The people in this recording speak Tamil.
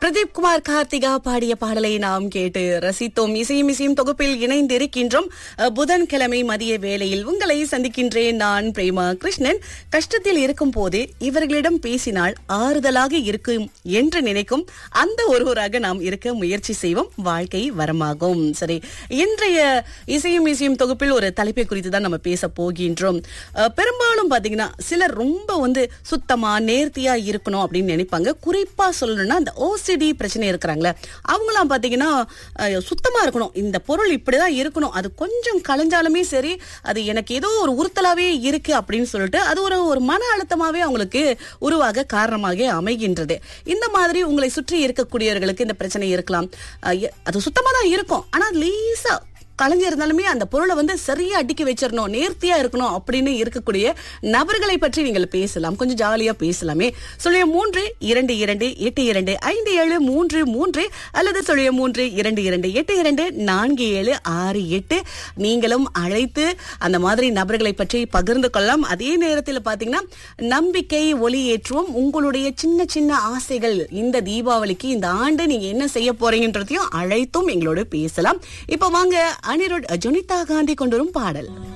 பிரதீப் குமார் கார்த்திகா பாடிய பாடலை நாம் கேட்டு ரசித்தோம் இசையும் இசையும் தொகுப்பில் இணைந்திருக்கின்றோம் அஹ், புதன்கிழமை மதிய வேளையில் உங்களை சந்திக்கின்றேன் நான் பிரேமா கிருஷ்ணன் கஷ்டத்தில் இருக்கும் போது இவர்களிடம் பேசினால் ஆறுதலாக இருக்கும் என்று நினைக்கும் அந்த ஒருவராக நாம் இருக்க முயற்சி செய்வோம் வாழ்க்கை வரமாகும் சரி இன்றைய இசையும் இசையும் தொகுப்பில் ஒரு தலைப்பை குறித்து தான் நம்ம பேச போகின்றோம் அஹ், பெரும்பாலும் பாத்தீங்கன்னா சிலர் ரொம்ப வந்து சுத்தமா நேர்த்தியா இருக்கணும் அப்படின்னு நினைப்பாங்க குறிப்பா சொல்லணும்னா அந்த ஓசிடி பிரச்சனை இருக்கிறாங்களே அவங்களாம் பாத்தீங்கன்னா அஹ், சுத்தமா இருக்கணும் இந்த பொருள் இப்படிதான் இருக்கணும் அது கொஞ்சம் கலைஞ்சாலுமே சரி அது எனக்கு ஏதோ ஒரு உறுத்தலாவே இருக்கு அப்படின்னு சொல்லிட்டு அது ஒரு ஒரு மன அழுத்தமாவே அவங்களுக்கு உருவாக காரணமாக அமைகின்றது இந்த மாதிரி உங்களை சுற்றி இருக்கக்கூடியவர்களுக்கு இந்த பிரச்சனை இருக்கலாம் அஹ், எ- அது சுத்தமா தான் இருக்கும் ஆனா லேசா கலைஞ்சிருந்தாலுமே அந்த பொருளை வந்து சரியா அடுக்கி வச்சிடணும் நேர்த்தியா இருக்கணும் அப்படின்னு இருக்கக்கூடிய நபர்களை பற்றி நீங்கள் பேசலாம் கொஞ்சம் ஜாலியா பேசலாமே சொல்லிய மூன்று இரண்டு இரண்டு எட்டு இரண்டு ஐந்து ஏழு மூன்று மூன்று அல்லது சொல்லிய மூன்று இரண்டு இரண்டு எட்டு இரண்டு நான்கு ஏழு ஆறு எட்டு நீங்களும் அழைத்து அந்த மாதிரி நபர்களை பற்றி பகிர்ந்து கொள்ளலாம் அதே நேரத்தில் பாத்தீங்கன்னா நம்பிக்கை ஒளி ஏற்றுவோம் உங்களுடைய சின்ன சின்ன ஆசைகள் இந்த தீபாவளிக்கு இந்த ஆண்டு நீங்க என்ன செய்ய போறீங்கன்றதையும் அழைத்தும் எங்களோடு பேசலாம் இப்ப வாங்க அனிருட் ஜுனிதா காந்தி கொண்டு வரும் பாடல்